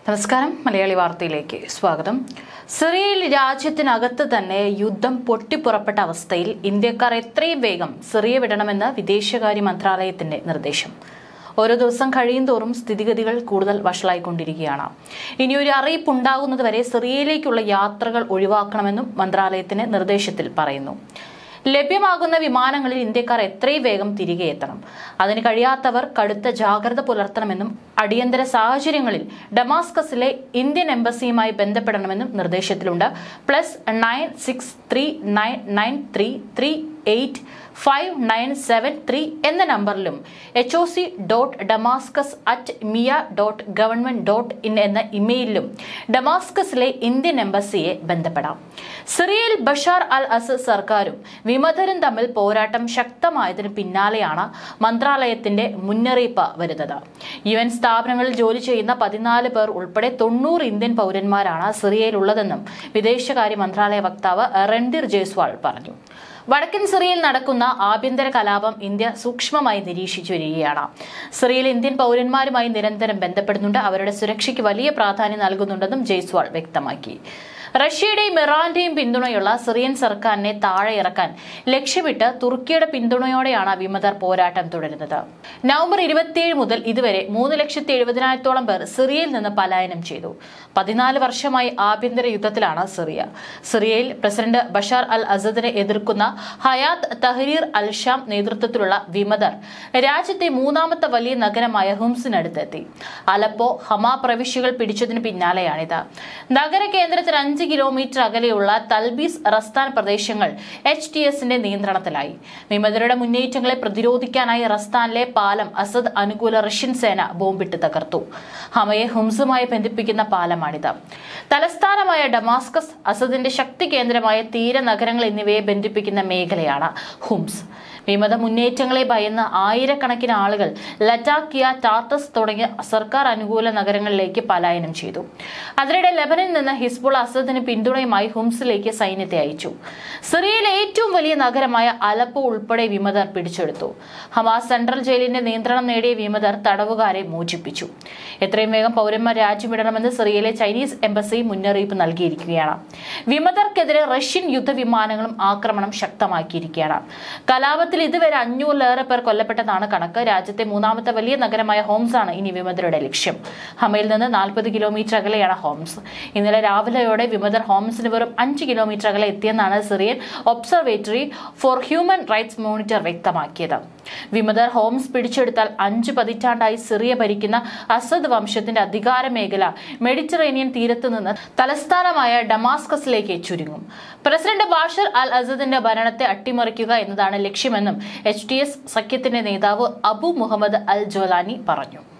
നമസ്കാരം മലയാളി വാർത്തയിലേക്ക് സ്വാഗതം സിറിയയിൽ രാജ്യത്തിനകത്ത് തന്നെ യുദ്ധം പൊട്ടിപ്പുറപ്പെട്ട അവസ്ഥയിൽ ഇന്ത്യക്കാർ എത്രയും വേഗം സിറിയ വിടണമെന്ന് വിദേശകാര്യ മന്ത്രാലയത്തിന്റെ നിർദ്ദേശം ഓരോ ദിവസം കഴിയുന്തോറും സ്ഥിതിഗതികൾ കൂടുതൽ വഷളായിക്കൊണ്ടിരിക്കുകയാണ് ഇനിയൊരു അറിയിപ്പ് ഉണ്ടാകുന്നതുവരെ സിറിയയിലേക്കുള്ള യാത്രകൾ ഒഴിവാക്കണമെന്നും മന്ത്രാലയത്തിന്റെ നിർദ്ദേശത്തിൽ പറയുന്നു ലഭ്യമാകുന്ന വിമാനങ്ങളിൽ ഇന്ത്യക്കാർ എത്രയും വേഗം തിരികെ എത്തണം അതിന് കഴിയാത്തവർ കടുത്ത ജാഗ്രത പുലർത്തണമെന്നും അടിയന്തര സാഹചര്യങ്ങളിൽ ഡമാസ്കസിലെ ഇന്ത്യൻ എംബസിയുമായി ബന്ധപ്പെടണമെന്നും നിർദ്ദേശത്തിലുണ്ട് plus nine six three nine nine three three eight five nine seven three എന്ന നമ്പറിലും H O C dot Damascus at mea dot government dot in എന്ന ഇമെയിലിലും ഡമാസ്കസിലെ ഇന്ത്യൻ എംബസിയെ ബന്ധപ്പെടാം സിറിയയിൽ ബഷാർ അൽ അസദ് സർക്കാരും വിമതരും തമ്മിൽ പോരാട്ടം ശക്തമായതിനു പിന്നാലെയാണ് മന്ത്രാലയത്തിന്റെ മുന്നറിയിപ്പ് വരുന്നത് യു എൻ സ്ഥാപനങ്ങളിൽ ജോലി ചെയ്യുന്ന പതിനാല് പേർ ഉൾപ്പെടെ തൊണ്ണൂറ് ഇന്ത്യൻ പൗരന്മാരാണ് സിറിയയിലുള്ളതെന്നും വിദേശകാര്യ മന്ത്രാലയ വക്താവ് രൺധീർ ജയ്സ്വാൾ പറഞ്ഞു വടക്കൻ സിറിയയിൽ നടക്കുന്ന ആഭ്യന്തര കലാപം ഇന്ത്യ സൂക്ഷ്മമായി നിരീക്ഷിച്ചു വരികയാണ് സിറിയയിൽ ഇന്ത്യൻ പൗരന്മാരുമായി നിരന്തരം ബന്ധപ്പെടുന്നുണ്ട് അവരുടെ സുരക്ഷയ്ക്ക് വലിയ പ്രാധാന്യം നൽകുന്നുണ്ടെന്നും ജയ്സ്വാൾ വ്യക്തമാക്കി റഷ്യയുടെയും ഇറാന്റെയും പിന്തുണയുള്ള സിറിയൻ സർക്കാരിനെ താഴെ ഇറക്കാൻ ലക്ഷ്യമിട്ട് തുർക്കിയുടെ പിന്തുണയോടെയാണ് വിമതർ പോരാട്ടം തുടരുന്നത് നവംബർ ഇരുപത്തിയേഴ് മുതൽ ഇതുവരെ മൂന്ന് ലക്ഷത്തി എഴുപതിനായിരത്തോളം പേർ സിറിയയിൽ നിന്ന് പലായനം ചെയ്തു പതിനാല് വർഷമായി ആഭ്യന്തര യുദ്ധത്തിലാണ് സിറിയ സിറിയയിൽ പ്രസിഡന്റ് ബഷാർ അൽ അസദിനെ എതിർക്കുന്ന ഹയാത്ത് തഹരീർ അൽ ഷാം നേതൃത്വത്തിലുള്ള വിമതർ രാജ്യത്തെ മൂന്നാമത്തെ വലിയ നഗരമായ ഹുംസിനടുത്തെത്തി അലപ്പോ ഹമാ പ്രവിശ്യകൾ പിടിച്ചതിന് പിന്നാലെയാണിത് നഗര കേന്ദ്രത്തിന് അഞ്ച് കിലോമീറ്റർ അകലെയുള്ള തൽബീസ് റസ്താൻ പ്രദേശങ്ങൾ എച്ച് ടി എസിന്റെ നിയന്ത്രണത്തിലായി വിമതരുടെ മുന്നേറ്റങ്ങളെ പ്രതിരോധിക്കാനായി റസ്താനിലെ പാലം അസദ് അനുകൂല റഷ്യൻ സേന ബോംബിട്ട് തകർത്തു ഹമയെ ഹുംസുമായി ബന്ധിപ്പിക്കുന്ന പാലമാണിത് തലസ്ഥാനമായ ഡമാസ്കസ് അസദിന്റെ ശക്തി കേന്ദ്രമായ തീര നഗരങ്ങൾ എന്നിവയെ ബന്ധിപ്പിക്കുന്ന മേഖലയാണ് ഹുംസ് വിമത മുന്നേറ്റങ്ങളെ ഭയന്ന് ആയിരക്കണക്കിന് ആളുകൾ ലറ്റാക്കിയ ടാർട്ടസ് തുടങ്ങിയ സർക്കാർ അനുകൂല നഗരങ്ങളിലേക്ക് പലായനം ചെയ്തു അതിനിടെ ലെബനിൽ നിന്ന് ഹിസ്ബുൾ അസദിന് പിന്തുണയുമായി ഹുംസിലേക്ക് സൈന്യത്തെ അയച്ചു സിറിയയിലെ ഏറ്റവും വലിയ നഗരമായ അലപ്പോ ഉൾപ്പെടെ വിമതർ പിടിച്ചെടുത്തു ഹമാസ് സെൻട്രൽ ജയിലിന്റെ നിയന്ത്രണം നേടിയ വിമതർ തടവുകാരെ മോചിപ്പിച്ചു എത്രയും വേഗം പൗരന്മാർ രാജ്യമിടണമെന്ന് സിറിയയിലെ ചൈനീസ് എംബസി മുന്നറിയിപ്പ് നൽകിയിരിക്കുകയാണ് വിമതർക്കെതിരെ റഷ്യൻ യുദ്ധവിമാനങ്ങളും ആക്രമണം ശക്തമാക്കിയിരിക്കുകയാണ് കലാപത്തിൽ ഇതുവരെ അഞ്ഞൂറിലേറെ പേർ കൊല്ലപ്പെട്ടതാണ് കണക്ക് രാജ്യത്തെ മൂന്നാമത്തെ വലിയ നഗരമായ ഹോംസ് ആണ് ഇനി വിമതരുടെ ലക്ഷ്യം ഹമയിൽ നിന്ന് നാൽപ്പത് കിലോമീറ്റർ അകലെയാണ് ഹോംസ് ഇന്നലെ രാവിലെയോടെ വിമതർ ഹോംസിന് വെറും അഞ്ച് കിലോമീറ്റർ അകലെ എത്തിയെന്നാണ് Syrian observatory for human rights monitor വ്യക്തമാക്കിയത് വിമതർ ഹോംസ് പിടിച്ചെടുത്താൽ അഞ്ച് പതിറ്റാണ്ടായി സിറിയ ഭരിക്കുന്ന അസദ് വംശത്തിന്റെ അധികാര മേഖല മെഡിറ്ററേനിയൻ തീരത്ത് നിന്ന് തലസ്ഥാനമായ ഡമാസ്കസിലേക്ക് ചുരുങ്ങും പ്രസിഡന്റ് ബാഷർ അൽ അസദിന്റെ ഭരണത്തെ അട്ടിമറിക്കുക എന്നതാണ് ലക്ഷ്യമെന്നും എച്ച് ടി എസ് സഖ്യത്തിന്റെ നേതാവ് അബു മുഹമ്മദ് അൽ ജോലാനി പറഞ്ഞു